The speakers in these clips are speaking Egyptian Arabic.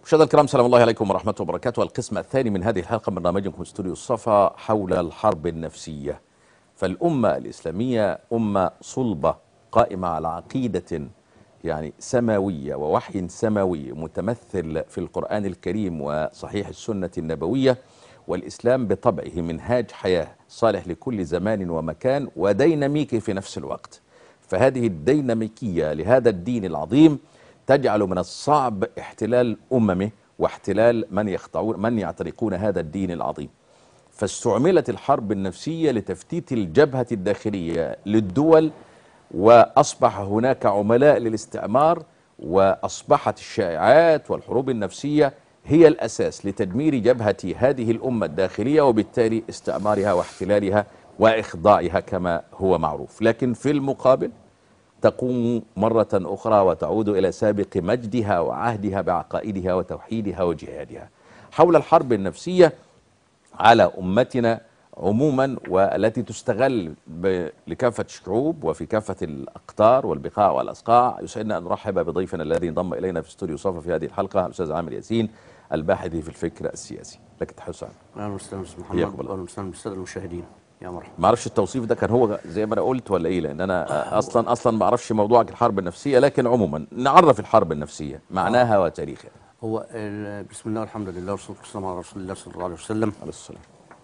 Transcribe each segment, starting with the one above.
مشاهدينا الكرام سلام الله عليكم ورحمة الله وبركاته القسم الثاني من هذه الحلقة من برنامجكم استوديو الصفا حول الحرب النفسية فالأمة الإسلامية أمة صلبة قائمة على عقيدة يعني سماوية ووحي سماوي متمثل في القرآن الكريم وصحيح السنة النبوية والإسلام بطبعه منهاج حياة صالح لكل زمان ومكان وديناميكي في نفس الوقت فهذه الديناميكية لهذا الدين العظيم تجعل من الصعب احتلال أممه واحتلال من يخضعون من يعترقون هذا الدين العظيم فاستعملت الحرب النفسية لتفتيت الجبهة الداخلية للدول وأصبح هناك عملاء للاستعمار وأصبحت الشائعات والحروب النفسية هي الأساس لتدمير جبهة هذه الأمة الداخلية وبالتالي استعمارها واحتلالها وإخضاعها كما هو معروف لكن في المقابل تقوم مرة أخرى وتعود إلى سابق مجدها وعهدها بعقائدها وتوحيدها وجهادها حول الحرب النفسية على أمتنا عموما والتي تستغل ب- لكافة الشعوب وفي كافة الأقطار والبقاع والأصقاع يسعدنا أن نرحب بضيفنا الذي انضم إلينا في استوديو صفا في هذه الحلقة الأستاذ عامر ياسين الباحث في الفكر السياسي لك تحية سعد اهلا وسهلا استاذ حياكم محمد الله. واهلا وسهلا بالساده المشاهدين يا مرحبا ما اعرفش التوصيف ده كان هو زي ما انا قلت ولا ايه لان انا اصلا اصلا ما اعرفش موضوعك الحرب النفسيه لكن عموما نعرف الحرب النفسيه معناها وتاريخها هو ال- بسم الله والحمد لله والصلاه والسلام على رسول الله صلى الله عليه وسلم عليه السلام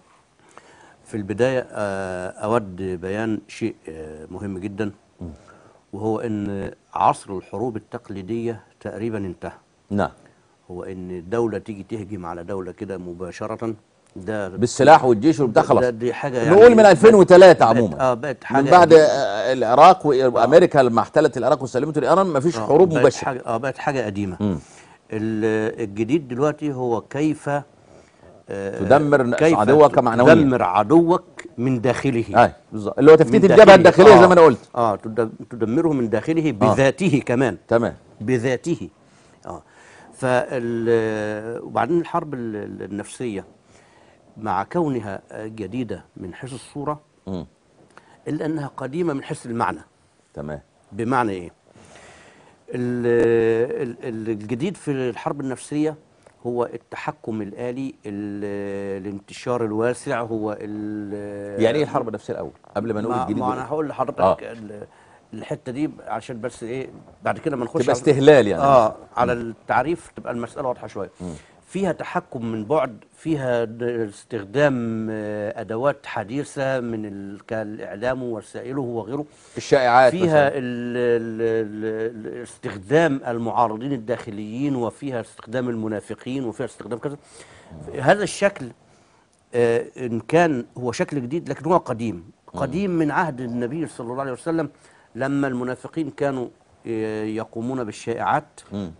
في البدايه آه، اود بيان شيء آه، مهم جدا وهو ان عصر الحروب التقليديه تقريبا انتهى نعم هو ان دوله تيجي تهجم على دوله كده مباشره ده بالسلاح والجيش والبتاع خلاص ده- دي حاجه يعني نقول من بقت- 2003 بقت- عموما اه بقت حاجه من بعد قديمة. آه، العراق وامريكا لما احتلت العراق وسلمته لايران ما فيش آه، حروب بقت مباشره حاجة اه بقت حاجه قديمه مم. ال- الجديد دلوقتي هو كيف آه، تدمر كيف عدوك معنويا. تدمر عدوك من داخله اي بالظبط اللي هو تفتيت من الجبهه داخله. الداخليه زي آه، ما انا قلت اه تد- تدمره من داخله بذاته كمان تمام بذاته اه فال وبعدين الحرب ال- ال- النفسيه مع كونها آه، جديده من حيث الصوره مم. الا انها قديمه من حيث المعنى تمام بمعنى ايه ال- ال- ال- الجديد في الحرب النفسيه هو التحكم الآلي ال- الانتشار الواسع هو ال- يعني ايه الحرب النفسيه الاول قبل ما نقول ما, الجديد ما انا والإيه؟ هقول لحضرتك آه. ال- الحته دي عشان بس ايه بعد كده ما نخش تبقى على- استهلال يعني اه على التعريف تبقى المساله واضحه شويه فيها تحكم من بعد فيها د- استخدام آه، ادوات حديثه من ال- كالاعلام ووسائله وغيره الشائعات فيها مثلاً. ال ال ال ال استخدام المعارضين الداخليين وفيها استخدام المنافقين وفيها استخدام كذا هذا الشكل آه، ان كان هو شكل جديد لكن هو قديم قديم من عهد النبي صلى الله عليه وسلم لما المنافقين كانوا آه، يقومون بالشائعات مم.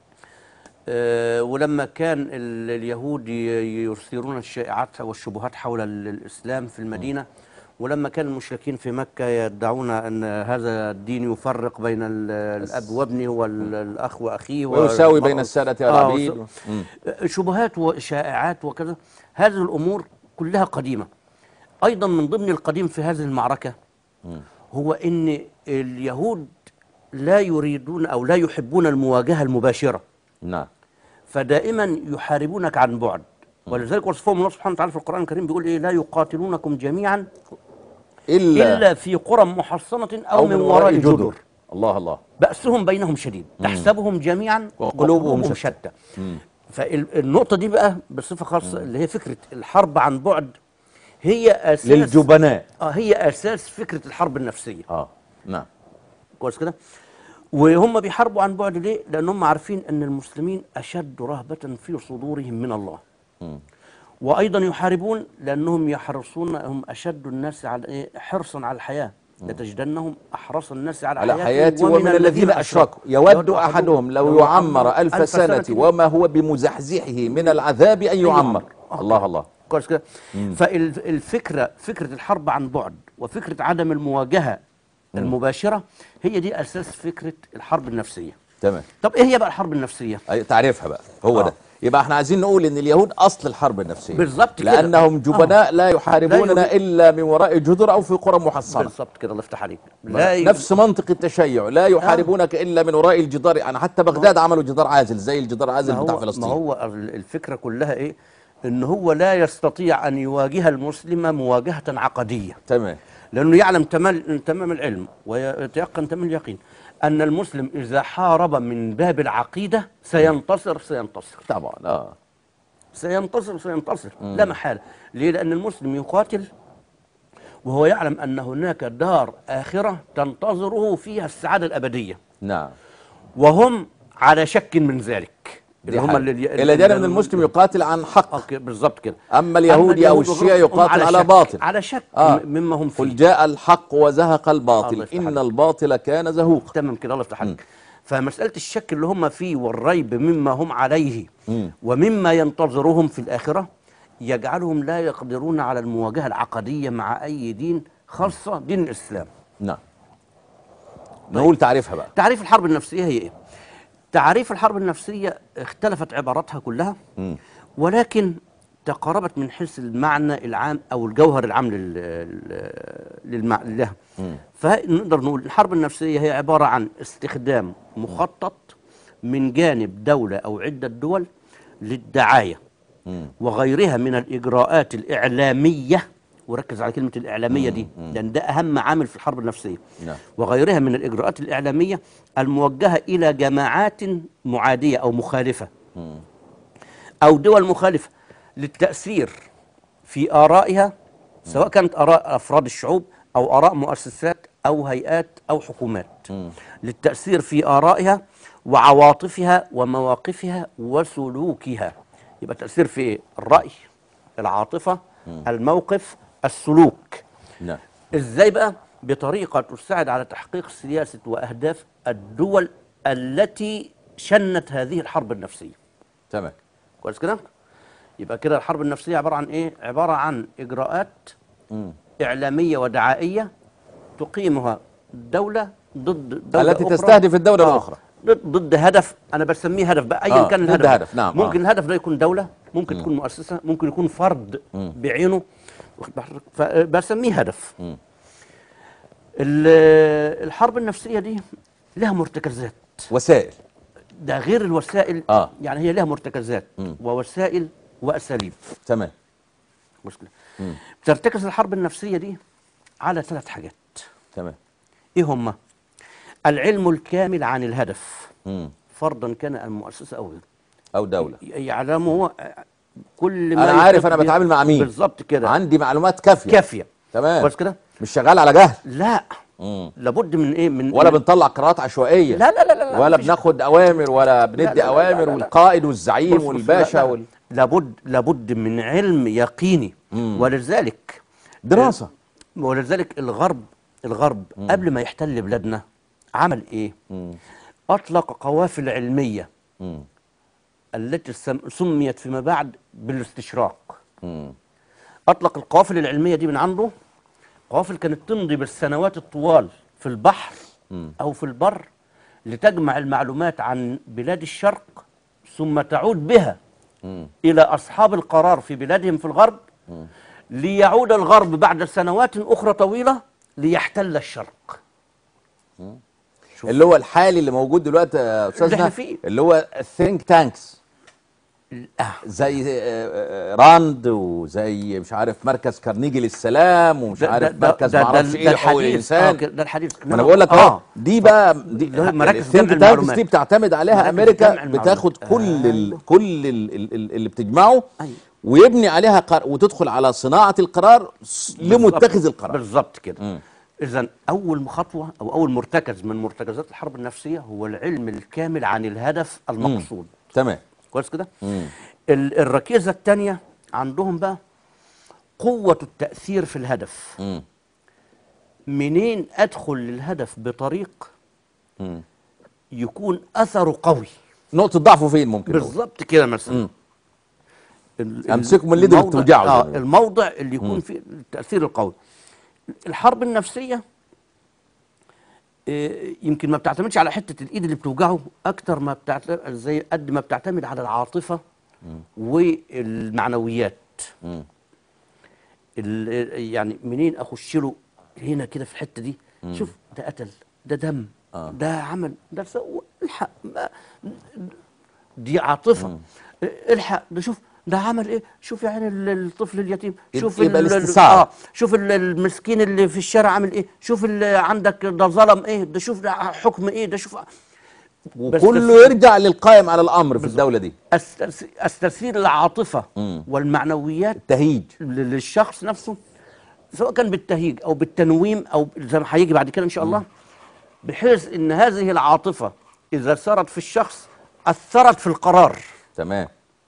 آه، ولما كان ال- اليهود ي- يثيرون الشائعات والشبهات حول ال- الإسلام في المدينة ولما كان المشركين في مكة يدعون أن هذا الدين يفرق بين ال- الأب وابنه والأخ وأخيه ويساوي والمرأة- بين السادة آه، والعبيد وس- مم. شبهات وشائعات وكذا هذه الأمور كلها قديمة أيضا من ضمن القديم في هذه المعركة هو أن اليهود لا يريدون أو لا يحبون المواجهة المباشرة نعم فدائما يحاربونك عن بعد ولذلك وصفهم الله سبحانه وتعالى في القرآن الكريم بيقول إيه لا يقاتلونكم جميعا الا, إلا في قرى محصنة أو, من وراء جدر الله الله بأسهم بينهم شديد تحسبهم جميعا وقلوبهم وقلوبهم شتى. شتى فالنقطة دي بقى بصفة خاصة اللي هي فكرة الحرب عن بعد هي أساس للجبناء آه هي أساس فكرة الحرب النفسية اه نعم كويس كده وهم بيحاربوا عن بعد ليه لان هم عارفين ان المسلمين اشد رهبه في صدورهم من الله وايضا يحاربون لانهم يحرصون هم اشد الناس على ايه حرصا على الحياه لتجدنهم احرص الناس على, على حياتي ومن الذين أشركوا يود أحدهم لو يعمر ألف سنة وما هو بمزحزحه من العذاب أن يعمر الله الله كويس كده فالفكره فكره الحرب عن بعد وفكره عدم المواجهه المباشره هي دي اساس فكره الحرب النفسيه تمام طب ايه هي بقى الحرب النفسيه أي تعريفها بقى هو آه. ده يبقى احنا عايزين نقول ان اليهود اصل الحرب النفسيه بالظبط كده. لانهم جبناء لا يحاربوننا لا يريد- الا من وراء جدر او في قرى محصنه بالظبط كده الله يفتح عليك لا ي- نفس منطق التشيع لا يحاربونك الا من وراء الجدار يعني حتى بغداد عملوا جدار عازل زي الجدار العازل ما بتاع هو, فلسطين ما هو ال- الفكره كلها ايه ان هو لا يستطيع ان يواجه المسلم مواجهه عقديه تمام لانه يعلم تمام تمام العلم ويتيقن تمام اليقين ان المسلم اذا حارب من باب العقيده سينتصر سينتصر طبعا اه سينتصر سينتصر لا محاله ليه لان المسلم يقاتل وهو يعلم ان هناك دار اخره تنتظره فيها السعاده الابديه نعم وهم على شك من ذلك دي هم حاجة. اللي الى جانب ان المسلم يقاتل عن حق اوكي بالظبط كده اما اليهودي او اليهود الشيعي هم يقاتل على شك باطل على شك آه. م- مما هم قل فيه جاء الحق وزهق الله الباطل يفتح ان عليك. الباطل كان زهوقا تمام كده الله يفتح عليك فمساله الشك اللي هم فيه والريب مما هم عليه ومما ينتظرهم في الاخره يجعلهم لا يقدرون على المواجهه العقديه مع اي دين خاصه دين الاسلام نعم نقول تعريفها بقى تعريف الحرب النفسيه هي ايه تعريف الحرب النفسيه اختلفت عباراتها كلها ولكن تقاربت من حيث المعنى العام او الجوهر العام لل لل- للمع... لها فنقدر نقول الحرب النفسيه هي عباره عن استخدام مخطط من جانب دوله او عده دول للدعايه وغيرها من الاجراءات الاعلاميه وركز على كلمه الاعلاميه دي لان ده اهم عامل في الحرب النفسيه نعم. وغيرها من الاجراءات الاعلاميه الموجهه الى جماعات معاديه او مخالفه او دول مخالفه للتاثير في ارائها سواء كانت اراء افراد الشعوب او اراء مؤسسات او هيئات او حكومات للتاثير في ارائها وعواطفها ومواقفها وسلوكها يبقى تاثير في إيه؟ الراي العاطفه الموقف السلوك نعم ازاي بقى بطريقه تساعد على تحقيق سياسه واهداف الدول التي شنت هذه الحرب النفسيه تمام كويس كده يبقى كده الحرب النفسيه عباره عن ايه عباره عن اجراءات اعلاميه ودعائيه تقيمها دوله ضد دوله التي أخرى. تستهدف الدولة الأخرى. ضد, ضد هدف انا بسميه هدف بقى ايا آه، كان ضد الهدف هدف، نعم، ممكن آه. الهدف ده يكون دوله ممكن تكون مؤسسه ممكن يكون فرد بعينه واخد بال حضرتك؟ فبسميه هدف ال- الحرب النفسيه دي لها مرتكزات وسائل ده غير الوسائل آه. يعني هي لها مرتكزات ووسائل واساليب تمام مشكله بترتكز الحرب النفسيه دي على ثلاث حاجات تمام ايه هما العلم الكامل عن الهدف مم. فرضا كان المؤسسه او غيره او دوله يعلمه هو كل ما انا عارف انا يتم- بتعامل مع مين بالظبط كده عندي معلومات كافيه كافيه تمام كويس كده مش شغال على جهل لا مم. لابد من ايه من ولا من- بنطلع قرارات عشوائيه لا لا لا لا, لا ولا مفيش- بناخد اوامر ولا لا، بندي لا، لا، اوامر لا، لا. والقائد بص- والزعيم بص، والباشا لا، لا. وال... لابد لابد من علم يقيني ولذلك دراسه ولذلك الغرب الغرب قبل ما يحتل بلادنا عمل ايه اطلق قوافل علميه مم. التي سم- سميت فيما بعد بالاستشراق مم. اطلق القوافل العلميه دي من عنده قوافل كانت تمضي بالسنوات الطوال في البحر او في البر لتجمع المعلومات عن بلاد الشرق ثم تعود بها الى اصحاب القرار في بلادهم في الغرب ليعود الغرب بعد سنوات اخرى طويله ليحتل الشرق شوف. اللي هو الحالي اللي موجود دلوقتي يا استاذنا احنا فيه. اللي هو الثينك تانكس آه. زي آه، آه، راند وزي مش عارف مركز كارنيجي للسلام ومش عارف مركز معرفش ايه لحقوق الحديث. الانسان آه كده، ده الحديث ما انا بقول لك اهو دي بقى دي اللي هو مراكز الثينك جمع تانكس المعلومات. دي بتعتمد عليها مراكز امريكا جمع المعلومات. بتاخد كل ال كل ال ال ال اللي بتجمعه أيوة. ويبني عليها قرار وتدخل على صناعه القرار س- لمتخذ القرار بالظبط كده اذا اول خطوه او اول مرتكز من مرتكزات الحرب النفسيه هو العلم الكامل عن الهدف المقصود تمام كويس كده ال- الركيزه الثانيه عندهم بقى قوه التاثير في الهدف مم. منين ادخل للهدف بطريق مم. يكون اثره قوي نقطه ضعفه فين ممكن نقول؟ بالظبط كده مثلا ال- ال- أمسكه من اليد اللي الموضع- بتوجعه زي ما آه بيقولوا. الموضع اللي يكون فيه التاثير القوي الحرب النفسيه آه، يمكن ما بتعتمدش على حته الايد اللي بتوجعه اكتر ما بتعتمد زي قد ما بتعتمد على العاطفه والمعنويات مم. ال- يعني منين اخش له هنا كده في الحته دي شوف ده قتل ده دم آه. ده عمل ده سوى الحق ما- دي عاطفه الحق ده شوف ده عمل ايه شوف يعني ال- الطفل اليتيم شوف يبقى ال- ال- الاستسعاد. آه شوف ال- المسكين اللي في الشارع عامل ايه شوف اللي عندك ده ظلم ايه ده شوف ده حكم ايه ده شوف بس وكله يرجع للقائم على الامر في الدوله دي أستس- استثير العاطفه مم. والمعنويات تهيج ل- للشخص نفسه سواء كان بالتهيج او بالتنويم او زي ما هيجي بعد كده ان شاء الله بحيث ان هذه العاطفه اذا سرت في الشخص اثرت في القرار تمام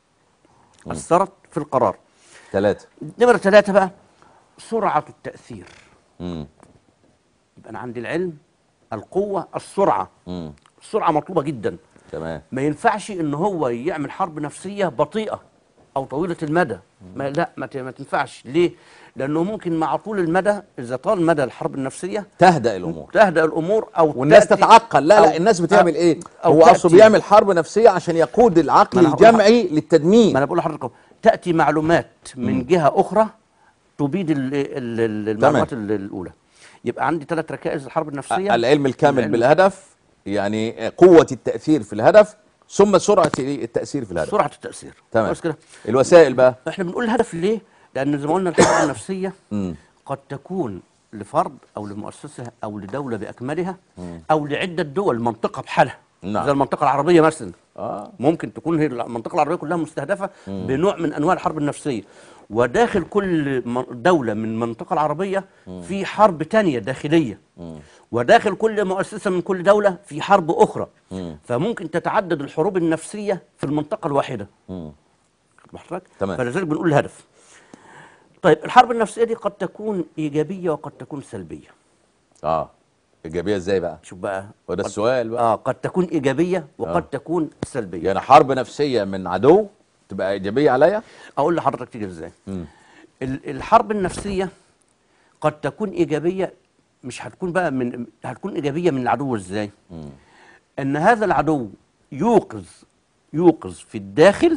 اثرت في القرار ثلاثه نمره ثلاثه بقى سرعه التاثير مم. يبقى انا عندي العلم القوه السرعه مم. السرعه مطلوبه جدا تمام ما ينفعش ان هو يعمل حرب نفسيه بطيئه او طويله المدى ما لا ما ت- ما تنفعش ليه لانه ممكن مع طول المدى اذا طال مدى الحرب النفسيه تهدأ الامور تهدأ الامور او والناس تأتي- تتعقل لا لا أو- الناس بتعمل ايه أو هو اصله تأتي- بيعمل حرب نفسيه عشان يقود العقل ما أنا هقول الجمعي ما للتدمير انا بقول لحضرتك أهو، تاتي معلومات من جهه اخرى تبيد ال- ال- ال- المعلومات ال- الاولى يبقى عندي ثلاث ركائز الحرب النفسيه العلم الكامل العلم- بالهدف يعني قوه التاثير في الهدف ثم سرعه التاثير في الهدف سرعه التاثير تمام بس كده الوسائل بقى احنا بنقول الهدف ليه؟ لان زي ما قلنا الحرب النفسيه مم. قد تكون لفرد او لمؤسسه او لدوله باكملها او لعده دول منطقه بحالها نعم. زي المنطقه العربيه مثلا اه ممكن تكون هي المنطقه العربيه كلها مستهدفه بنوع من انواع الحرب النفسيه وداخل كل من- دوله من المنطقه العربيه في حرب تانية داخليه وداخل كل مؤسسه من كل دوله في حرب اخرى فممكن تتعدد الحروب النفسيه في المنطقه الواحده مم. واخد حضرتك؟ تمام. فلذلك بنقول الهدف طيب الحرب النفسيه دي قد تكون ايجابيه وقد تكون سلبيه اه ايجابيه ازاي بقى شوف بقى وده قد- السؤال بقى اه قد تكون ايجابيه وقد آه. تكون سلبيه يعني حرب نفسيه من عدو تبقى ايجابيه عليا اقول لحضرتك تيجي ازاي مم. ال- الحرب النفسيه قد تكون ايجابيه مش هتكون بقى من هتكون ايجابيه من العدو ازاي ان هذا العدو يوقظ يوقظ في الداخل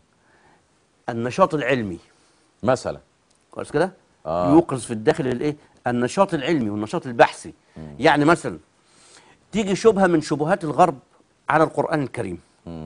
النشاط العلمي مثلا كويس كده آه. يوقظ في الداخل الايه النشاط العلمي والنشاط البحثي يعني مثلا تيجي شبهه من شبهات الغرب على القران الكريم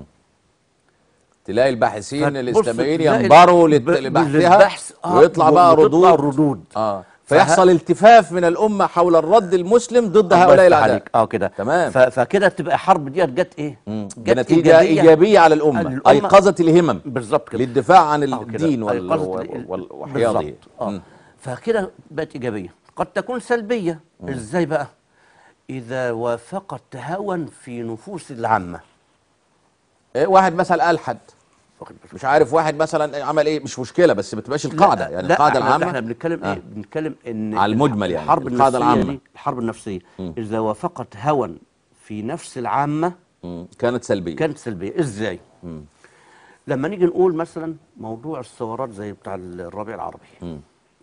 تلاقي الباحثين فتبص الاسلاميين تلاقي ينبروا ب- لت- ب- لبحثها للبحث، آه، ويطلع بقى وتطلع ردود ردود اه فيحصل التفاف من الامه حول الرد المسلم ضد هؤلاء الله يفتح الاعداء عليك. اه كده تمام. ف- فكده تبقى حرب ديت جت ايه مم. جت بنتيجه ايجابيه على الامه الأمة. ايقظت الهمم بالظبط كده للدفاع عن آه كده. الدين وال- أيقظت وال- ال- وال- وحياضه بالظبط. اه فكده بقت ايجابيه قد تكون سلبيه ازاي بقى اذا وافقت هوى في نفوس العامه إيه واحد مثلا الحد واخد بالك؟ مش عارف واحد مثلا عمل ايه مش مشكله بس ما تبقاش القاعده لا، يعني لا، القاعده احنا- العامه احنا بنتكلم آه. ايه بنتكلم ان على المجمل يعني، الحرب القاعدة النفسيه العامة. دي الحرب النفسيه اذا وافقت هوى في نفس العامه مم. كانت سلبيه كانت سلبيه ازاي لما نيجي نقول مثلا موضوع الثورات زي بتاع الربيع العربي مم.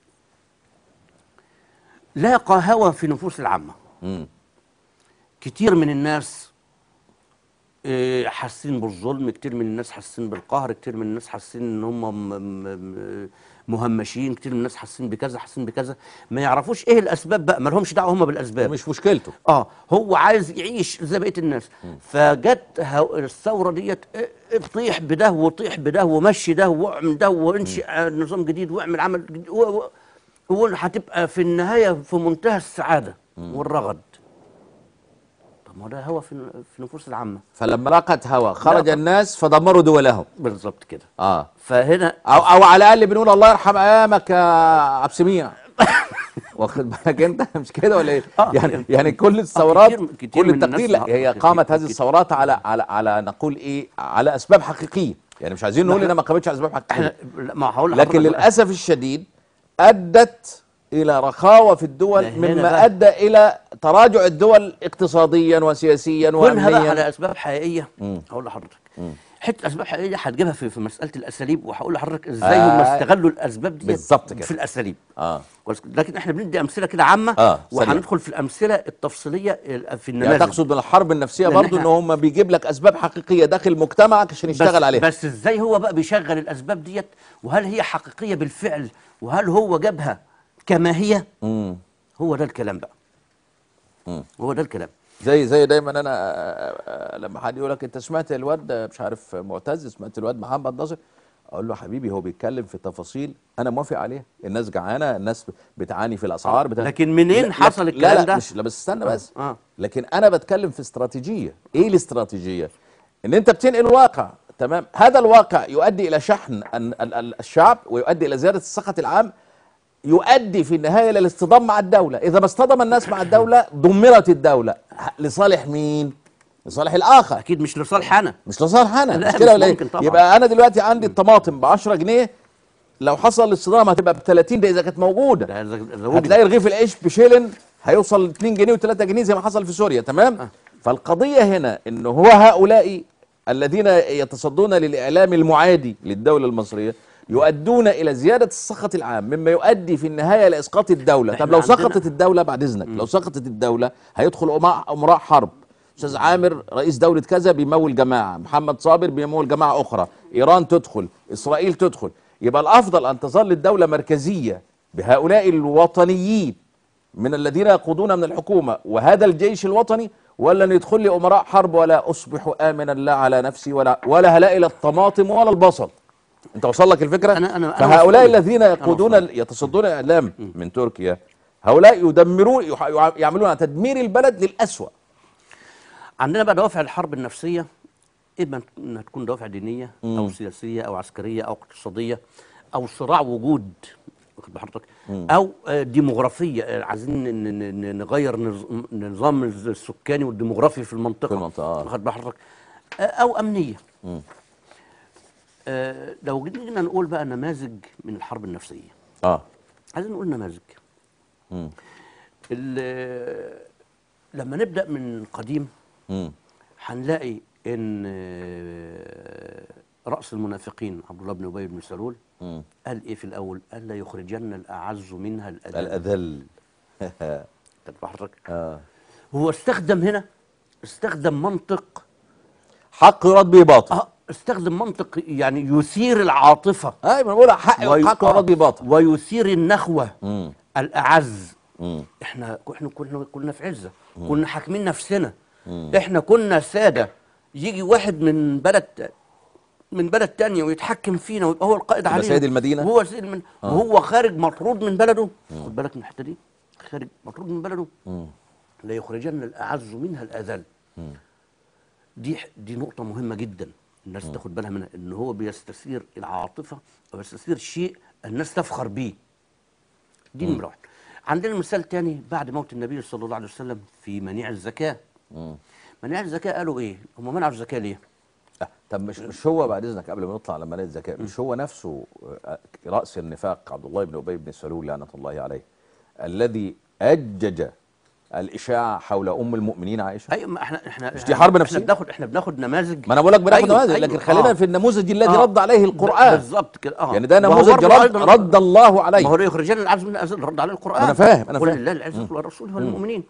لاقى هوى في نفوس العامه مم. كتير من الناس آه، حاسين بالظلم كتير من الناس حاسين بالقهر كتير من الناس حاسين ان هم م- م- م- مهمشين كتير من الناس حاسين بكذا حاسين بكذا ما يعرفوش ايه الاسباب بقى ما لهمش دعوه هم بالاسباب مش مشكلته اه هو عايز يعيش زي بقيه الناس فجت هو- الثوره ديت اه، طيح بده وطيح بده ومشي ده واعمل ده وانشئ اه، نظام جديد واعمل عمل جديد و- و- هو هتبقى في النهايه في منتهى السعاده والرغد طب ما ده هو في في نفوس العامه فلما لقت هوى خرج لا. الناس فدمروا دولهم بالظبط كده اه فهنا او او على الاقل بنقول الله يرحم ايامك يا عبد سميع واخد بالك انت مش كده ولا ايه؟ آه. يعني يعني كل الثورات كتير- كتير كل من التقدير الناس لا هي كتير- قامت هذه كتير. الثورات على على على نقول ايه على اسباب حقيقيه يعني مش عايزين نقول إحنا- انها ما قامتش على اسباب احنا حقيقيه لا، ما هقول لكن لحضرتك بقى. للاسف الشديد ادت الى رخاوه في الدول ده هنا مما بقى. ادى الى تراجع الدول اقتصاديا وسياسيا كونها بقى وامنيا على اسباب حقيقيه هقول لحضرتك حته اسباب حقيقيه هتجيبها في, في مساله الاساليب وهقول لحضرتك ازاي هم آه. استغلوا الاسباب دي بالظبط كده. في الاساليب اه كويس لكن احنا بندي امثله كده عامه آه، سريع. وهندخل في الامثله التفصيليه ال- في يعني النماذج تقصد من الحرب النفسيه لأن برضو إحنا- ان هم بيجيب لك اسباب حقيقيه داخل مجتمعك عشان يشتغل بس عليها بس ازاي هو بقى بيشغل الاسباب ديت وهل هي حقيقيه بالفعل وهل هو جابها كما هي مم. هو ده الكلام بقى مم. هو ده الكلام زي زي دايما انا آه، آه، لما حد يقول لك انت سمعت الواد مش عارف معتز سمعت الواد محمد ناصر اقول له حبيبي هو بيتكلم في تفاصيل انا موافق عليها الناس جعانه الناس بتعاني في الاسعار بتاع... لكن منين لا- حصل لا- الكلام لا ده؟ مش لا بس استنى بس آه. لكن انا بتكلم في استراتيجيه ايه الاستراتيجيه ان انت بتنقل الواقع تمام هذا الواقع يؤدي الى شحن ال- ال- ال- الشعب ويؤدي الى زياده السخط العام يؤدي في النهايه الى الاصطدام مع الدوله اذا ما اصطدم الناس مع الدوله دمرت الدوله ه- لصالح مين لصالح الاخر اكيد مش لصالح انا مش لصالح انا لا، مش كده مش ولا إيه؟ ممكن طبعا. يبقى انا دلوقتي عندي الطماطم ب 10 جنيه لو حصل الاصطدام هتبقى ب 30 ده اذا كانت موجوده ده إذا- إذا وجد. هتلاقي رغيف العيش بشيلن هيوصل 2 جنيه و3 جنيه زي ما حصل في سوريا تمام فالقضيه هنا ان هو هؤلاء الذين يتصدون للاعلام المعادي للدوله المصريه يؤدون الى زياده السخط العام مما يؤدي في النهايه الى اسقاط الدوله طب إحنا لو عندنا- سقطت الدوله بعد اذنك لو سقطت الدوله هيدخل أمراء- امراء حرب استاذ عامر رئيس دوله كذا بيمول جماعه محمد صابر بيمول جماعه اخرى ايران تدخل اسرائيل تدخل يبقى الافضل ان تظل الدوله مركزيه بهؤلاء الوطنيين من الذين يقودون من الحكومه وهذا الجيش الوطني ولا ان يدخل لي امراء حرب ولا اصبح امنا لا على نفسي ولا ولا هلاقي لا الطماطم ولا البصل انت وصل لك الفكره أنا- أنا- أنا فهؤلاء وصلت لي. الذين أنا يقودون وصلت يتصدون اعلام من تركيا هؤلاء يدمرون يح- يع- يعملون تدمير البلد للأسوأ عندنا بقى دوافع الحرب النفسيه اما انها تكون دوافع دينيه او سياسيه او عسكريه او اقتصاديه او صراع وجود واخد بال حضرتك او آه، ديموغرافيه آه، عايزين ن- ن- ن- نغير نظ- النظام السكاني والديموغرافي في المنطقه في المنطقة، آه. واخد بال حضرتك آه، او امنيه آه، لو جينا نقول بقى نماذج من الحرب النفسيه اه عايزين نقول نماذج مم. ال- لما نبدا من القديم مم. هنلاقي ان آه، راس المنافقين عبد الله بن ابي بن سلول مم. قال ايه في الاول؟ قال لا يخرجن الاعز منها الاذل الأذل تتبع حضرتك آه. هو استخدم هنا استخدم منطق حق يراد به باطل اه استخدم منطق يعني يثير العاطفه ايوه ما بقول حق وي- حق يراد به باطل ويثير النخوه مم. الاعز مم. احنا احنا كنا كنا في عزه كنا حاكمين نفسنا احنا كنا ساده يجي واحد من بلد من بلد تانية ويتحكم فينا ويبقى هو القائد يبقى علينا سيد المدينة؟ هو سيد المدينة وهو خارج مطرود من بلده خد بالك من الحته دي خارج مطرود من بلده لا يخرجن الاعز منها الاذل دي دي نقطه مهمه جدا الناس تاخد بالها منها ان هو بيستثير العاطفه وبيستثير شيء الناس تفخر بيه دي نمره واحد عندنا مثال تاني بعد موت النبي صلى الله عليه وسلم في منيع الزكاه منيع الزكاه قالوا ايه هم منعوا الزكاه ليه آه. طب مش مش هو بعد اذنك قبل ما نطلع لما نلاقي الذكاء مش هو نفسه آه، راس النفاق عبد الله بن ابي بن سلول لعنه الله عليه الذي اجج الاشاعه حول ام المؤمنين عائشه ايوه ما احنا احنا مش دي حرب احنا نفسية؟ بناخد احنا بناخد نماذج ما انا بقول لك بناخد أيوة، نماذج أيوة، لكن خلينا آه. في النموذج الذي آه. رد عليه القران بالظبط كده اه يعني ده وهو نموذج برضه رد, أيضاً- رد الله عليه ما هو لا يخرجن العز من الأذل رد عليه القرآن أنا فاهم، أنا فاهم. ولله العزة والرسول والمؤمنين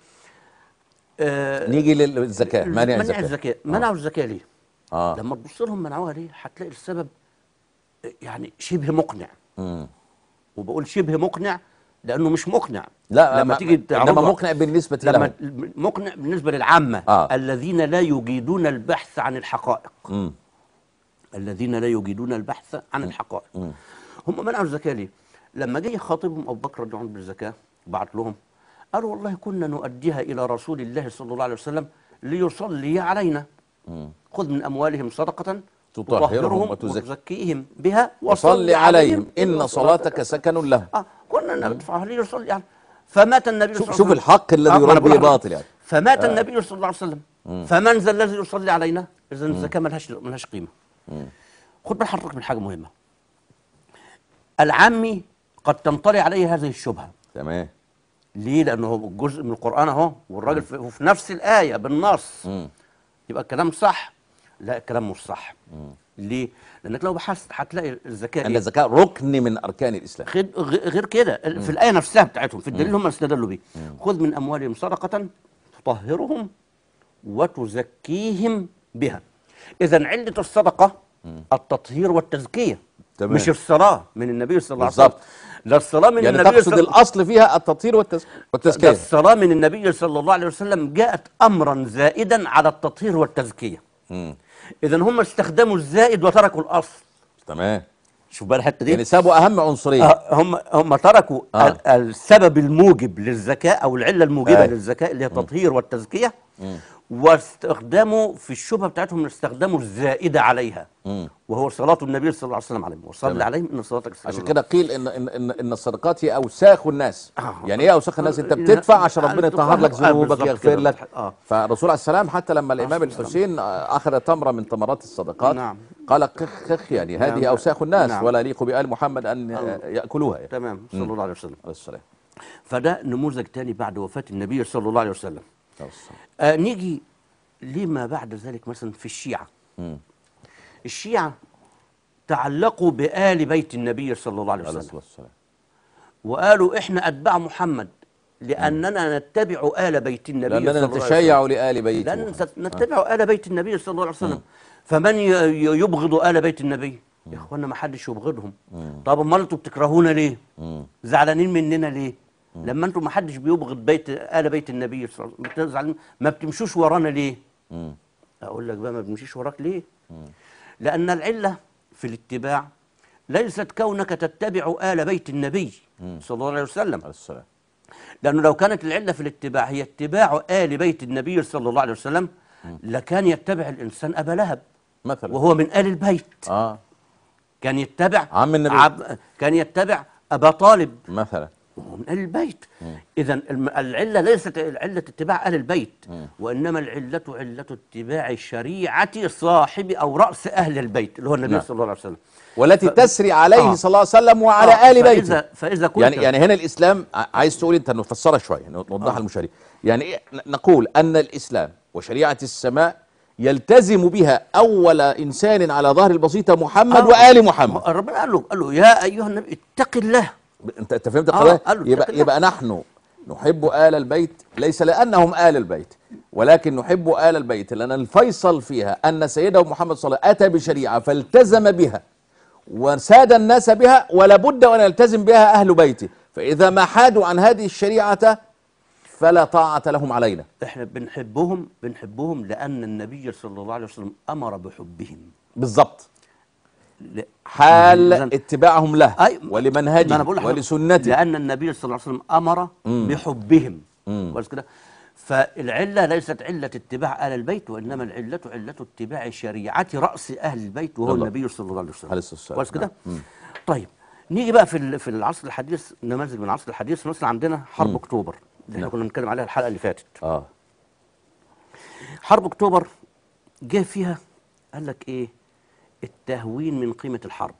آه نيجي للزكاه مانع منع الزكاه الزكاة منعوا الزكاة ليه؟ اه لما تبص لهم منعوها ليه هتلاقي السبب يعني شبه مقنع مم. وبقول شبه مقنع لأنه مش مقنع لا لما ما- تيجي انما تعرضها مقنع بالنسبه لما لهم مقنع بالنسبة للعامة آه. الذين لا يجيدون البحث عن الحقائق مم. الذين لا يجيدون البحث عن الحقائق هم منعوا الزكاه ليه؟ لما جه يخاطبهم ابو بكر رضي الله عنه بالزكاه بعت لهم قالوا والله كنا نؤديها الى رسول الله صلى الله عليه وسلم ليصلي علينا خذ من اموالهم صدقه تطهرهم وتزكي- وتزكيهم بها وصل عليهم ان صلاتك سكن لهم اه كنا ندفعها ليصلي يعني فمات النبي صلى شوف الله شوف عليه وسلم الحق الذي آه، ما أنا يراد بقول به لحضرتك. باطل يعني فمات النبي صلى الله عليه وسلم فمن ذا الذي يصلي علينا اذا الزكاه ملهاش ملهاش قيمه خد بال حضرتك من حاجه مهمه العامي قد تنطلي عليه هذه الشبهه تمام ليه لانه هو جزء من القران اهو والراجل في, وفي نفس الايه بالنص يبقى الكلام صح لا الكلام مش صح ليه؟ لانك لو بحثت هتلاقي الزكاه ان إيه؟ الزكاه ركن من اركان الاسلام غير غير كده في الايه نفسها بتاعتهم في الدليل هم استدلوا بيه خذ من اموالهم صدقه تطهرهم وتزكيهم بها اذا عله الصدقه التطهير والتزكيه تمام. مش الصلاه من النبي صلى الله عليه وسلم بالظبط. لا الصلاه من يعني النبي تقصد صلى الاصل فيها التطهير والتز... ده والتزكيه الصلاه من النبي صلى الله عليه وسلم جاءت امرا زائدا على التطهير والتزكيه مم. اذا هم استخدموا الزائد وتركوا الاصل تمام شوف بقى الحته دي يعني سابوا اهم عنصرين آه، هم هم تركوا آه. ال- السبب الموجب للزكاة أو العلة الموجبة آه. للزكاة اللي هي التطهير والتزكية واستخدموا في الشبهة بتاعتهم استخدموا الزائدة عليها وهو صلاة النبي صلى الله عليه وسلم عليهم وصلي تمام. عليهم إن صلاتك سر عشان الله. كده قيل ان ان ان, إن الصدقات هي اوساخ الناس آه. يعني ايه اوساخ الناس انت آه، بتدفع عشان ربنا أنت يطهر لك فاهم. آه، ذنوبك بالظبط يغفر كده. لك آه. فالرسول عليه السلام حتى لما الامام السلام. الحسين آه، اخذ تمره من تمرات الصدقات نعم. قال خخ خخ يعني هذه نعم. اوساخ الناس نعم. ولا يليق بال محمد ان آه، ياكلوها يعني. تمام صلى الله عليه وسلم عليه السلام فده نموذج تاني بعد وفاة النبي صلى الله عليه وسلم عليه السلام. آه نيجي لما بعد ذلك مثلا في الشيعة مم. الشيعة تعلقوا بآل بيت النبي صلى الله عليه عليه وسلم الصلاه والسلام وقالوا احنا اتباع محمد لاننا نتبع ال بيت النبي لاننا صلى الله عليه نتشيع وسلم. لال بيت لان محمد. نت- نتبع ال بيت النبي صلى الله عليه وسلم فمن ي- ي- يبغض ال بيت النبي يا اخوانا ما حدش يبغضهم طب امال انتوا بتكرهونا ليه زعلانين مننا ليه لما انتوا ما حدش بيبغض بيت ال بيت النبي صلى الله عليه وسلم بتزعلين ما بتمشوش ورانا ليه مم. اقول لك بقى ما بنمشيش وراك ليه لان العله في الاتباع ليست كونك تتبع ال بيت النبي صلى الله عليه وسلم عليه السلام لأنه لو كانت العلة في الاتباع هي اتباع آل بيت النبي صلى الله عليه وسلم لكان يتبع الإنسان أبا لهب مثلا وهو من آل البيت اه كان يتبع عم النبي. عب كان يتبع أبا طالب مثلا وهو من آل البيت إذا الم- العلة ليست علة اتباع آل البيت وإنما العلة علة اتباع شريعة صاحب أو رأس أهل البيت اللي هو النبي نعم. صلى الله عليه وسلم والتي تسري عليه آه. صلى الله عليه وسلم وعلى آه، ال بيته فإذا فإذا كنت يعني يعني هنا الاسلام ع- عايز تقول انت نفسرها شويه نوضحها آه. للمشاهدين يعني إيه ن- نقول ان الاسلام وشريعه السماء يلتزم بها اول انسان على ظهر البسيطه محمد آه. وال محمد ربنا قال له قال له يا أيها النبي اتق الله انت انت فهمت آه، القضيه قال له يبقى اتق الله. يبقى نحن نحب آل البيت ليس لأنهم آل البيت ولكن نحب آل البيت لأن الفيصل فيها أن سيده محمد صلى الله عليه وسلم أتى بشريعة فالتزم بها وساد الناس بها ولا بد أن يلتزم بها أهل بيته فإذا ما حادوا عن هذه الشريعة فلا طاعة لهم علينا احنا بنحبهم بنحبهم لان النبي صلى الله عليه وسلم امر بحبهم بالضبط ل... حال إذن- اتباعهم له أي- ما ولمنهجه أنا بقول لحضرتك ولسنته لان النبي صلى الله عليه وسلم امر بحبهم كويس كده فالعله ليست عله اتباع اهل البيت وانما العله عله اتباع شريعه راس اهل البيت وهو الله. النبي صلى الله عليه وسلم عليه الصلاة والسلام. كويس كده طيب نيجي بقى في ال- في العصر الحديث نماذج من العصر الحديث مثلا عندنا حرب اكتوبر اللي احنا كنا بنتكلم عليها الحلقه اللي فاتت آه حرب اكتوبر جه فيها قال لك ايه التهوين من قيمه الحرب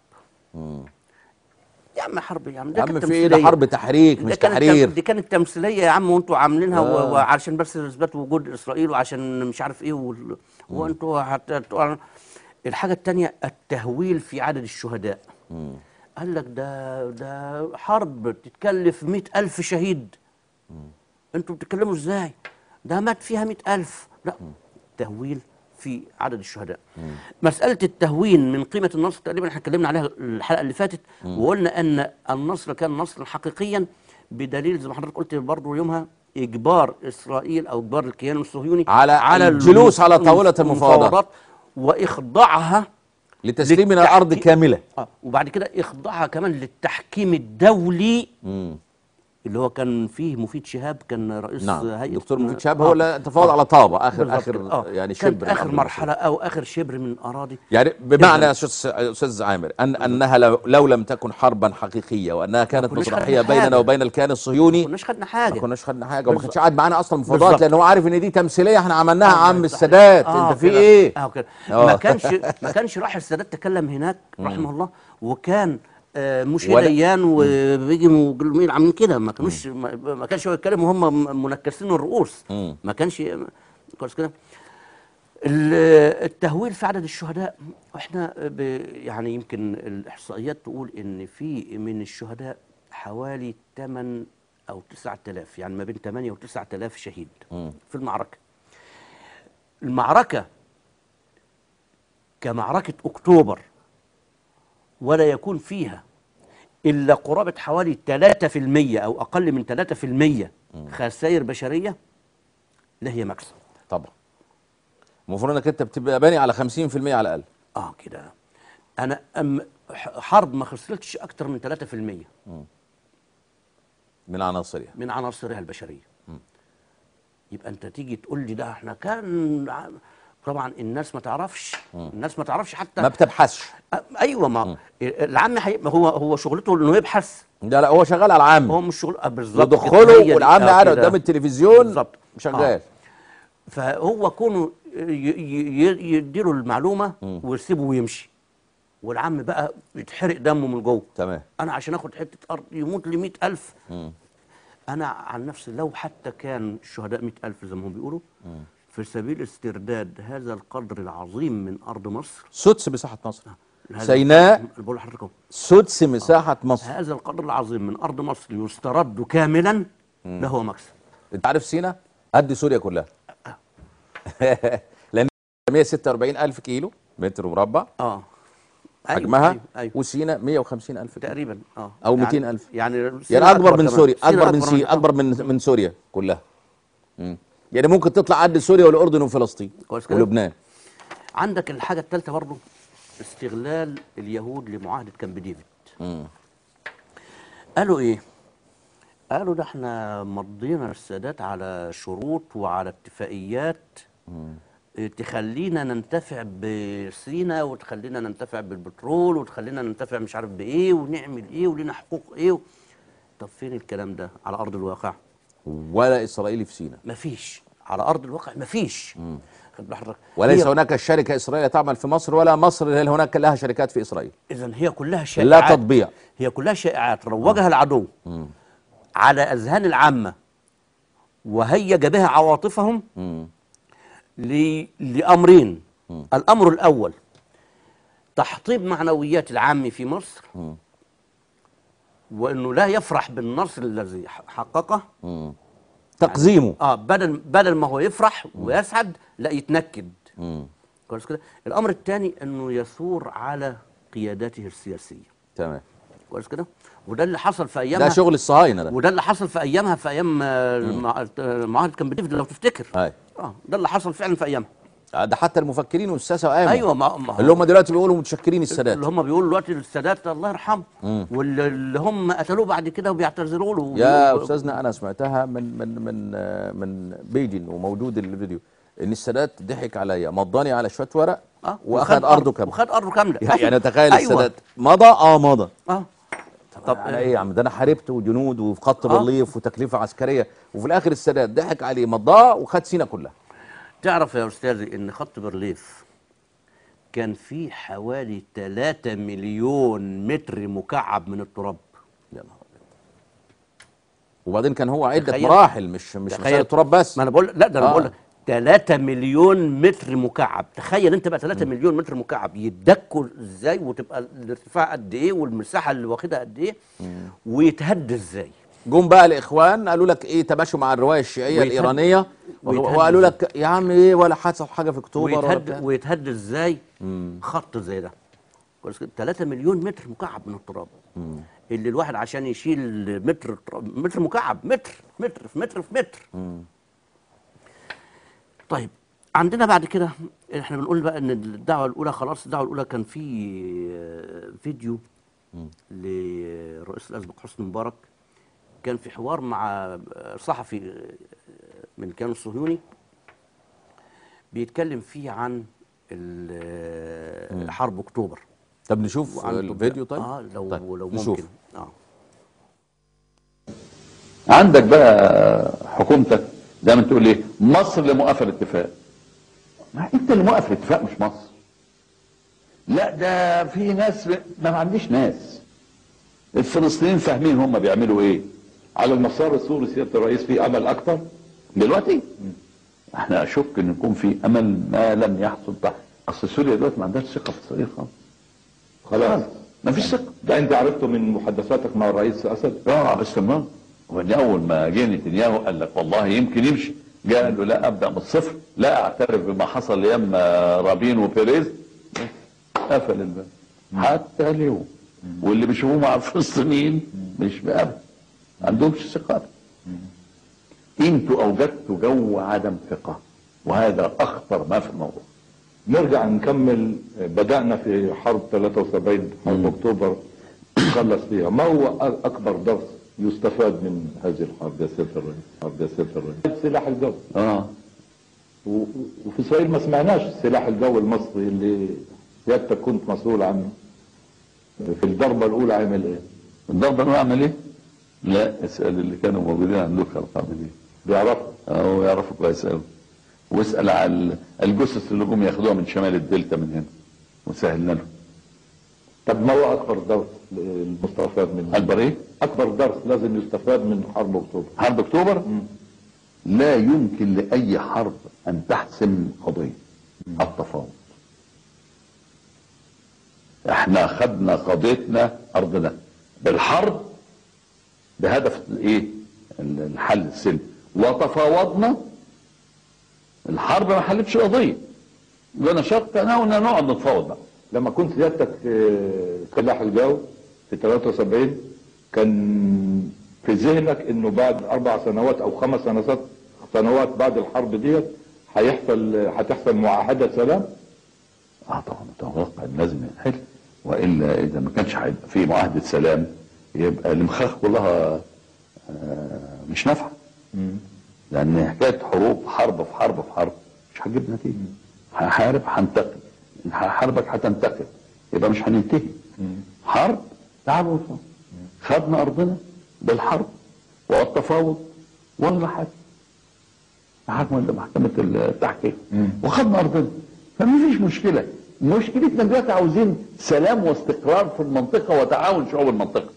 يا عم حرب يا عم ده يا كانت عم في ايه ده تمثيلية. حرب تحريك ده مش كانت تحرير تم- دي كانت تمثيليه يا عم وانتوا عاملينها آه. آه. وعشان بس اثبات وجود اسرائيل وعشان مش عارف ايه وال... وانتوا هت... هت- الحاجه الثانيه التهويل في عدد الشهداء قال لك ده ده حرب تتكلف مئة ألف شهيد انتوا بتتكلموا ازاي ده مات فيها مئة ألف لا تهويل في عدد الشهداء مسألة التهوين من قيمة النصر تقريبا احنا اتكلمنا عليها الحلقة اللي فاتت وقلنا أن النصر كان نصرا حقيقيا بدليل زي ما حضرتك قلت برضه يومها إجبار إسرائيل أو إجبار الكيان الصهيوني على الجلوس على طاولة المفاوضات. وإخضاعها لتسليمنا للتحكي- الأرض كاملة آه وبعد كده إخضاعها كمان للتحكيم الدولي اللي هو كان فيه مفيد شهاب كان رئيس نعم هيئة دكتور مفيد شهاب هو اللي تفاوض على طابة آخر بالظبط آخر كده. آه. يعني كانت شبر اخر الأرض مرحله او اخر شبر من اراضي يعني بمعنى يا إذن- استاذ استاذ عامر ان انها لو, لو لم تكن حربا حقيقيه وانها كانت كناش مسرحيه خدنا بيننا حاجة. وبين الكيان ما الصهيوني كناش خدنا ما حاجه كناش خدنا حاجه وما بالظبط. كانش قاعد معانا اصلا مفاوضات بالظبط. لان هو عارف ان دي تمثيليه احنا عملناها آه، عم صحيح. السادات آه انت في كده. ايه اه كده آه. ما كانش ما كانش راح السادات تكلم هناك رحمه الله وكان آه مش ولا- ديان وبيجي مجرمين عاملين كده ما كانوش ما, ما كانش هو يتكلم وهم م- منكسين الرؤوس ما كانش كويس كده ال- التهويل في عدد الشهداء احنا ب يعني يمكن الاحصائيات تقول ان في من الشهداء حوالي 8 او 9000 يعني ما بين 8 و 9000 شهيد في المعركه المعركه كمعركه اكتوبر ولا يكون فيها الا قرابه حوالي 3% او اقل من 3% خسائر بشريه لا هي مكسب طبعا المفروض انك انت بتبقى باني على 50% على الاقل اه كده انا أم ح- حرب ما خسرتش اكتر من 3% من عناصرها من عناصرها البشريه يبقى انت تيجي تقول لي ده احنا كان ع- طبعا الناس ما تعرفش الناس ما تعرفش حتى ما بتبحثش أ- ايوه ما العم حي... ما هو هو شغلته انه يبحث لا لا هو شغال على العام هو مش شغل آه، بالظبط كده. هي يدخله دي. والعام آه، قاعد كده. قدام التلفزيون بالظبط شغال آه. فهو كونه ي- ي- يديله المعلومه ويسيبه ويمشي والعم بقى يتحرق دمه من جوه تمام انا عشان اخد حته ارض يموت لي 100000 انا عن نفسي لو حتى كان الشهداء 100000 زي ما هم بيقولوا في سبيل استرداد هذا القدر العظيم من ارض مصر سدس مساحه مصر هذا- سيناء أنا بقول لحضراتكم سدس مساحه مصر هذا القدر العظيم من ارض مصر يسترد كاملا ده هو مكسب انت عارف سينا قد سوريا كلها لان 146 الف كيلو متر مربع اه أيوة، حجمها أيوة أيوة وسينا 150 الف كيلو تقريبا اه أو يعني- 200 ألف. يعني يعني سينا اكبر من كمان. سوريا سينا اكبر من سي آه. اكبر من من سوريا كلها مم. يعني ممكن تطلع قد سوريا والاردن وفلسطين كويس كده. ولبنان عندك الحاجه الثالثه برضه استغلال اليهود لمعاهده كامب ديفيد قالوا ايه قالوا ده احنا مضينا السادات على شروط وعلى اتفاقيات اه، تخلينا ننتفع بسينا وتخلينا ننتفع بالبترول وتخلينا ننتفع مش عارف بايه ونعمل ايه ولنا حقوق ايه طب فين الكلام ده على ارض الواقع ولا اسرائيلي في سينا مفيش على ارض الواقع مفيش خد بال حضرتك وليس هي- هناك شركه اسرائيليه تعمل في مصر ولا مصر هناك لها شركات في اسرائيل اذا هي كلها شائعات تطبيع. هي كلها شائعات روجها العدو على اذهان العامه وهيج بها عواطفهم ل... لامرين الامر الاول تحطيم معنويات العام في مصر وانه لا يفرح بالنصر الذي ح- حققه تقزيمه اه بدل بدل ما هو يفرح ويسعد لا يتنكد كويس كده الامر الثاني انه يثور على قياداته السياسيه تمام كويس كده وده اللي حصل في ايامها ده شغل الصهاينه ده وده اللي حصل في ايامها في ايام آه، المع- آه، معاهده كامب ديفيد لو تفتكر هاي اه ده اللي حصل فعلا في ايامها ده حتى المفكرين والساسه قاموا ايوه ما ما هو- اللي هم دلوقتي بيقولوا متشكرين السادات اللي هم بيقولوا دلوقتي السادات الله يرحمه واللي اللي هم قتلوه بعد كده وبيعتذروا له يا و- استاذنا انا سمعتها من من من آه، من بيجن وموجود الفيديو ان السادات ضحك عليا مضاني على شويه ورق اه واخد ارضه كامله وخد ارضه كامله يعني تخيل أيوة. السادات مضى اه مضى اه طب على ايه يا عم ده انا حاربت وجنود وفي خط آه. بليف وتكلفه عسكريه وفي الاخر السادات ضحك عليه مضاه وخد سينا كلها تعرف يا استاذي ان خط برليف كان فيه حوالي 3 مليون متر مكعب من التراب يا نهار أبيض. وبعدين كان هو عده تخيل. مراحل مش مش تخيل. مساله تراب بس ما انا بقول لا ده انا آه. بقول لك 3 مليون متر مكعب تخيل انت بقى 3 مليون متر مكعب يتدكوا ازاي وتبقى الارتفاع قد ايه والمساحه اللي واخدها قد ايه ويتهد ازاي جم بقى الاخوان قالوا لك ايه تماشوا مع الروايه الشيعيه ويتهد- الايرانيه ويتهد وقالوا لك يا عم ايه ولا حصل حاجه في اكتوبر ولا ويتهد بتاع. ويتهد ازاي خط زي ده كويس كده 3 مليون متر مكعب من التراب اللي الواحد عشان يشيل متر تراب- متر مكعب متر متر في متر في متر طيب عندنا بعد كده احنا بنقول بقى ان الدعوه الاولى خلاص الدعوه الاولى كان في آه، فيديو للرئيس الاسبق حسني مبارك كان في حوار مع آه، صحفي آه، من الكيان الصهيوني بيتكلم فيه عن ال- حرب اكتوبر طب نشوف وعن الفيديو تطبيق- طيب اه لو طيب لو نشوف. ممكن اه عندك بقى حكومتك زي ما تقول ايه مصر اللي موقفه الاتفاق ما انت اللي موقف الاتفاق مش مصر لا ده في ناس ما عنديش ناس الفلسطينيين فاهمين هم بيعملوا ايه على المسار السوري سياده الرئيس في امل اكتر دلوقتي احنا اشك ان يكون في امل ما لم يحصل تحت اصل سوريا دلوقتي ما عندهاش ثقه في اسرائيل خالص خلاص ما فيش ثقه ده انت عرفته من محادثاتك مع الرئيس اسد اه باستمرار ومن اول ما جه نتنياهو قال لك والله يمكن يمشي جاء قال له لا ابدا من الصفر لا اعترف بما حصل ايام رابين وبيريز قفل الباب حتى اليوم واللي بيشوفوه مع الفلسطينيين مش بأبدا ما عندهمش ثقه انتوا اوجدتوا جو عدم ثقه وهذا اخطر ما في الموضوع نرجع نكمل بدأنا في حرب 73 حرب اكتوبر نخلص فيها ما هو أ- اكبر درس يستفاد من هذه الحرب يا سيادة الرئيس حرب يا سيادة الرئيس سلاح الجو اه و- و- وفي اسرائيل ما سمعناش السلاح الجوي المصري اللي سيادتك كنت مسؤول عنه في الضربة الأولى عمل إيه؟ الضربه انا اعمل ايه؟ لا اسال اللي كانوا موجودين عندك القاعده دي بيعرفوا اه يعرفوا كويس قوي واسال على الجثث اللي جم ياخدوها من شمال الدلتا من هنا وسهلنا لهم طب ما هو أكبر درس المستفاد منه؟ اكبر ايه؟ أكبر درس لازم يستفاد من حرب أكتوبر حرب اكتوبر لا يمكن لاي حرب ان تحسم قضيه التفاوض احنا خدنا قضيتنا ارضنا بالحرب بهدف الايه الحل السلمي وتفاوضنا الحرب ما حلتش قضيه وانا شرط انا وإننا نقعد نتفاوض بقى لما كنت سيادتك في سلاح الجو في 73 كان في ذهنك انه بعد اربع سنوات او خمس سنوات سنوات بعد الحرب ديت هيحصل هتحصل معاهده سلام اه طبعا متوقع إن لازم ينحل والا اذا ما كانش هيبقى في معاهده سلام يبقى المخاخ كلها آه، مش نافعه لان حكايه حروب حرب في حرب في حرب مش هتجيب نتيجه هحارب هنتقم هحاربك هتنتقم يبقى مش هننتهي حرب تعالوا نتفاوض. خدنا ارضنا بالحرب والتفاوض ولا حاجه محاكمة محكمة التحقيق وخدنا أرضنا فما فيش مشكلة مشكلتنا دلوقتي عاوزين سلام واستقرار في المنطقة وتعاون شعوب المنطقة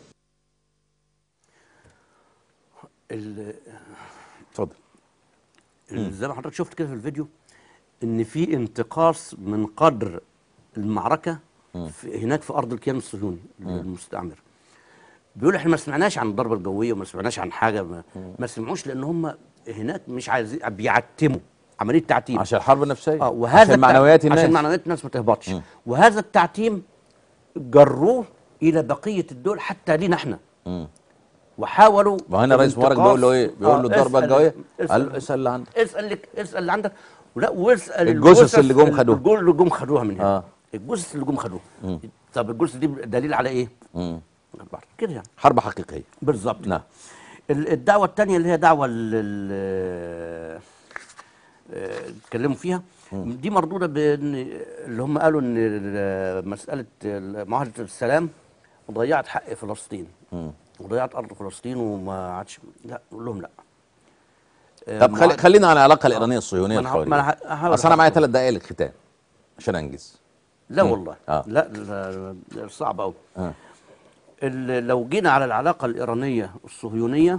ال- اتفضل ال- زي ما حضرتك شفت كده في الفيديو ان في انتقاص من قدر المعركه في هناك في ارض الكيان الصهيوني المستعمر بيقول احنا ما سمعناش عن الضربه الجويه وما سمعناش عن حاجه ما, ما سمعوش لان هم هناك مش عايزين بيعتموا عمليه تعتيم عشان الحرب النفسيه اه وهذا عشان التع- معنويات الناس عشان معنويات الناس ما تهبطش وهذا التعتيم جروه الى بقيه الدول حتى لينا احنا وحاولوا وهنا رئيس مبارك الانتقاص- بيقول له ايه؟ بيقول له الضربه اسأل- الجويه اسأل- قال له اسال اللي عندك اسال لك اسال اللي عندك ولا واسال الجثث اللي جم خدوها. الجثث اللي جم خدوها من هنا آه. الجثث اللي جم خدوها طب الجثث دي دليل على ايه؟ مم. كده يعني حرب حقيقيه بالظبط نعم ال- الدعوه الثانيه اللي هي دعوه ال- ال- آه، اتكلموا فيها دي مردوده بان اللي هم قالوا ان ال- مساله ال- معاهده السلام ضيعت حق فلسطين وضيعت ارض فلسطين وما عادش لا نقول لهم لا آه، طب خلي معاهدة- خلينا على العلاقه الايرانيه الصهيونيه ما أنا ه- ما أنا الخارجيه ه- هحاول اصل انا معايا أحكي. ثلاث دقائق للختام عشان انجز لا والله آه. لا, لا, لا صعب قوي آه. لو جينا على العلاقه الايرانيه الصهيونيه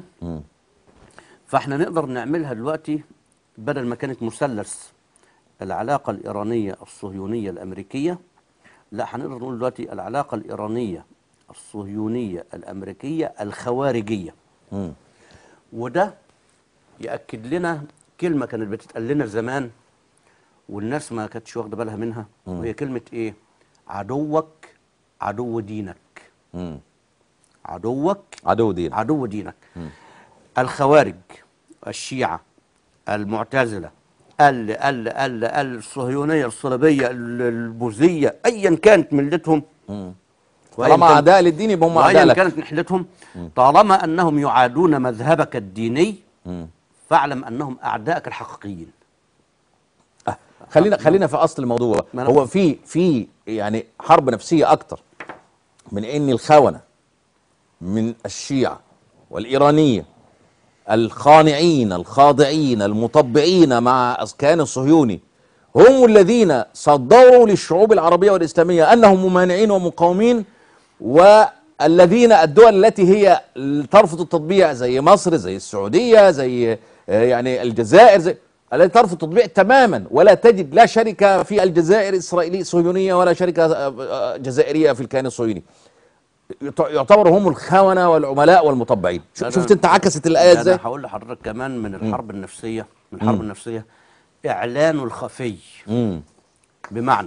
فاحنا نقدر نعملها دلوقتي بدل ما كانت مثلث العلاقه الايرانيه الصهيونيه الامريكيه لا هنقدر نقول دلوقتي العلاقه الايرانيه الصهيونيه الامريكيه الخوارجيه مم. وده ياكد لنا كلمه كانت بتتقال لنا زمان والناس ما كانتش واخده بالها منها وهي كلمه ايه عدوك عدو دينك مم. عدوك عدو دين عدو دينك الخوارج الشيعة المعتزلة ال ال ال الصهيونية الصليبية ال- البوذية أيا كانت ملتهم وأياً طالما كان- اعداء للدين يبقى هم اعداء وأيا لك كانت نحلتهم طالما أنهم يعادون مذهبك الديني مم. فاعلم أنهم أعدائك الحقيقيين آه، خلينا خلينا في اصل الموضوع ما أنا- هو في في يعني حرب نفسيه اكتر من ان الخونه من الشيعه والايرانيه الخانعين الخاضعين المطبعين مع الكيان الصهيوني هم الذين صدروا للشعوب العربيه والاسلاميه انهم ممانعين ومقاومين والذين الدول التي هي ترفض التطبيع زي مصر زي السعوديه زي آه، يعني الجزائر زي التي ترفض تطبيع تماما ولا تجد لا شركه في الجزائر اسرائيليه صهيونيه ولا شركه آه، آه، جزائريه في الكيان الصهيوني يعت- يعتبروا هم الخونه والعملاء والمطبعين شو- لا، شفت لا. انت عكست الايه ده ازاي انا هقول لحضرتك كمان من الحرب النفسيه من الحرب النفسيه اعلان الخفي مم. بمعنى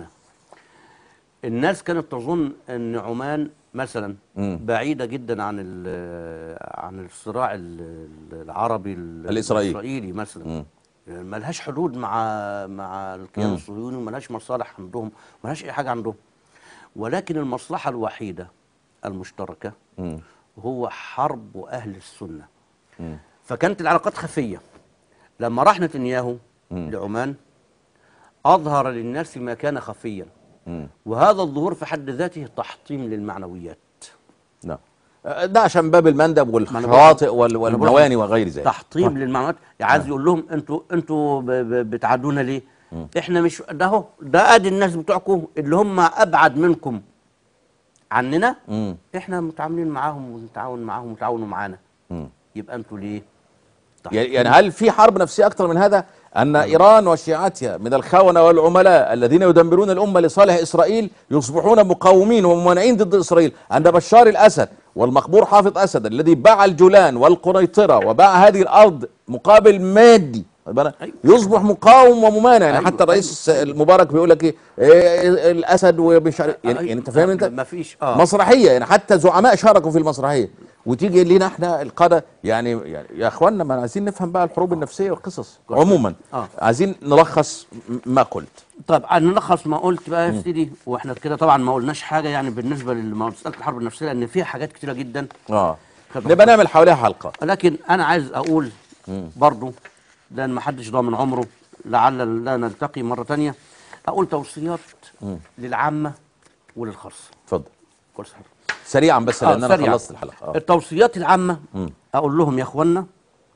الناس كانت تظن ان عمان مثلا بعيده جدا عن ال- عن الصراع ال- العربي ال- الإسرائيلي. الاسرائيلي مثلا ملهاش حدود مع مع الكيان الصهيوني وملهاش مصالح عندهم ملهاش اي حاجه عندهم ولكن المصلحه الوحيده المشتركه هو حرب اهل السنه فكانت العلاقات خفيه لما راح نتنياهو لعمان أظهر للناس ما كان خفيا وهذا الظهور في حد ذاته تحطيم للمعنويات نعم آه، ده عشان باب المندب ما أنا والشواطئ بقول- وال- أنا بقول والمواني وغير ذلك تحطيم للمعنويات يعني عايز يقول لهم انتوا انتوا ب- ب- بتعادونا ليه؟ احنا مش ده اهو ده ادي الناس بتوعكم اللي هم ابعد منكم عننا مم. احنا متعاملين معاهم ونتعاون معاهم وتعاونوا معانا يبقى انتوا ليه؟ يعني يعني هل في حرب نفسيه اكثر من هذا ان ايران وشيعتها من الخونه والعملاء الذين يدمرون الامه لصالح اسرائيل يصبحون مقاومين وممانعين ضد اسرائيل ان بشار الاسد والمقبور حافظ اسد الذي باع الجولان والقنيطره وباع هذه الارض مقابل مادي واخد بالك؟ أيوة. يصبح مقاوم وممانع يعني أيوة، حتى الرئيس المبارك بيقول لك ايه إيه، الاسد ومش عارف يعني, أيوة. يعني انت فاهم انت ما فيش اه مسرحيه يعني حتى زعماء شاركوا في المسرحيه وتيجي لنا احنا القاده يعني, يعني يا اخوانا ما عايزين نفهم بقى الحروب النفسيه والقصص عموما آه. عايزين نلخص م- ما قلت طب نلخص ما قلت بقى يا سيدي واحنا كده طبعا ما قلناش حاجه يعني بالنسبه لمساله الحرب النفسيه لان فيها حاجات كتيره جدا اه خد نبقى نعمل حواليها حلقه لكن انا عايز اقول برضو لان ما حدش ضامن عمره لعل لا نلتقي مره تانية اقول توصيات للعامه وللخاصه اتفضل كل سنه سريعا بس آه، لان انا سريعاً. خلصت الحلقه اه التوصيات العامه اقول لهم يا اخوانا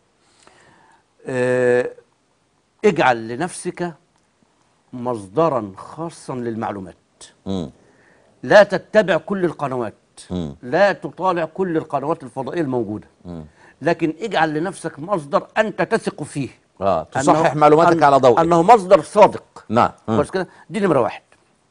آه، اجعل لنفسك مصدرا خاصا للمعلومات مم. لا تتبع كل القنوات مم. لا تطالع كل القنوات الفضائيه الموجوده لكن اجعل لنفسك مصدر انت تثق فيه اه تصحح أنه- معلوماتك أن- على ضوء انه مصدر صادق نعم مم. كويس كده دي نمره واحد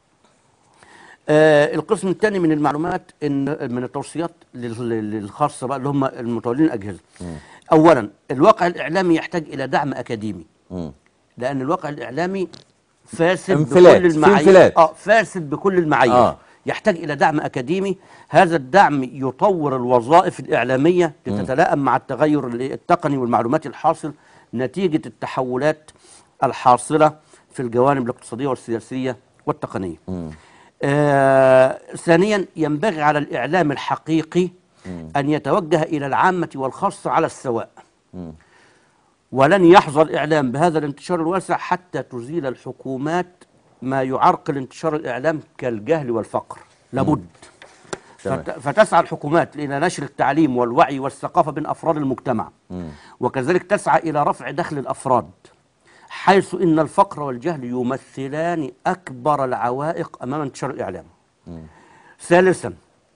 آه القسم الثاني من المعلومات ان من التوصيات لل- للخاصه بقى اللي هم المتولين الاجهزه اولا الواقع الاعلامي يحتاج الى دعم اكاديمي مم. لان الواقع الاعلامي فاسد انفلات، بكل في المعايير انفلات. اه فاسد بكل المعايير آه. آه. يحتاج الى دعم اكاديمي هذا الدعم يطور الوظائف الاعلاميه لتتلائم مع التغير التقني والمعلوماتي الحاصل نتيجه التحولات الحاصله في الجوانب الاقتصاديه والسياسيه والتقنيه آه ثانيا ينبغي على الاعلام الحقيقي ان يتوجه الى العامه والخاصه على السواء ولن يحظى الإعلام بهذا الانتشار الواسع حتى تزيل الحكومات ما يعرقل انتشار الإعلام كالجهل والفقر لابد تمام. فت- فتسعى الحكومات إلى نشر التعليم والوعي والثقافة بين أفراد المجتمع وكذلك تسعى إلى رفع دخل الأفراد حيث إن الفقر والجهل يمثلان أكبر العوائق أمام انتشار الإعلام ثالثا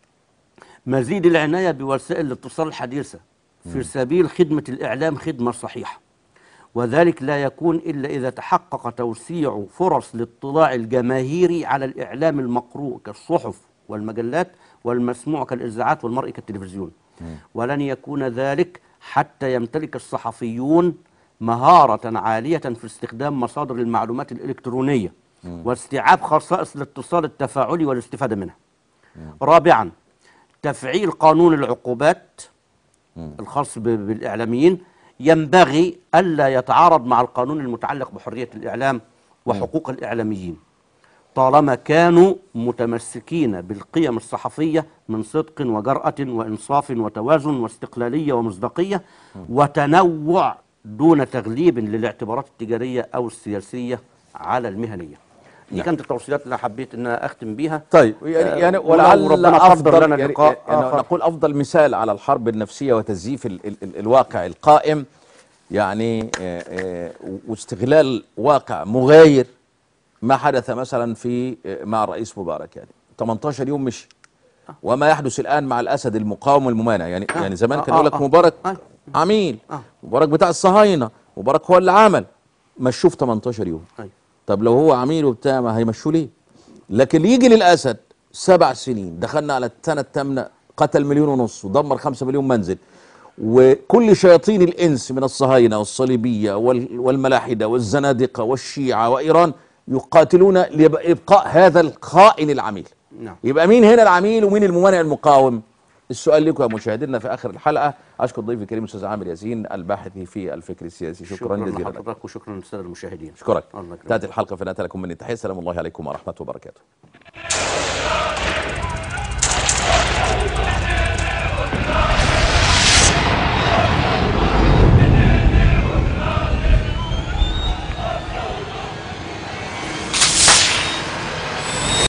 مزيد العناية بوسائل الاتصال الحديثة في سبيل خدمة الإعلام خدمة صحيحة وذلك لا يكون إلا إذا تحقق توسيع فرص الاطلاع الجماهيري على الإعلام المقروء كالصحف والمجلات والمسموع كالإذاعات والمرئي كالتلفزيون ولن يكون ذلك حتى يمتلك الصحفيون مهارة عالية في استخدام مصادر المعلومات الإلكترونية واستيعاب خصائص الاتصال التفاعلي والاستفادة منها رابعا تفعيل قانون العقوبات الخاص ب- بالإعلاميين ينبغي ألا يتعارض مع القانون المتعلق بحرية الإعلام وحقوق الإعلاميين طالما كانوا متمسكين بالقيم الصحفية من صدق وجرأة وإنصاف وتوازن واستقلالية ومصداقية وتنوع دون تغليب للاعتبارات التجارية أو السياسية على المهنية دي كانت التوصيات اللي حبيت ان أنا اختم بيها طيب يعني, آه، يعني ولو ولعل ربنا قدر افضل لنا يعني لقاء يعني آخر. نقول افضل مثال على الحرب النفسيه وتزييف ال ال ال الواقع القائم يعني آه، آه، واستغلال واقع مغاير ما حدث مثلا في آه، مع الرئيس مبارك يعني 18 يوم مشي وما يحدث الان مع الاسد المقاوم الممانع يعني آه، يعني زمان آه، كان يقول لك آه، آه. مبارك آه. عميل آه. مبارك بتاع الصهاينه مبارك هو اللي عمل مشوه في 18 يوم أيوة. طب لو هو عميل وبتاع ما هيمشوه ليه لكن يجي للاسد سبع سنين دخلنا على السنه الثامنه قتل مليون ونص ودمر خمسة مليون منزل وكل شياطين الانس من الصهاينه والصليبيه وال- والملاحده والزنادقه والشيعه وايران يقاتلون لابقاء هذا الخائن العميل نعم. يبقى مين هنا العميل ومين الممانع المقاوم السؤال لكم يا مشاهدينا في اخر الحلقه اشكر ضيفي الكريم الاستاذ عامر ياسين الباحث في الفكر السياسي شكرا, شكرا جزيلا لك لحضرتك وشكرا للساده المشاهدين اشكرك الله يكرمك انتهت الحلقه في نهايه لكم من التحيه السلام الله عليكم ورحمه وبركاته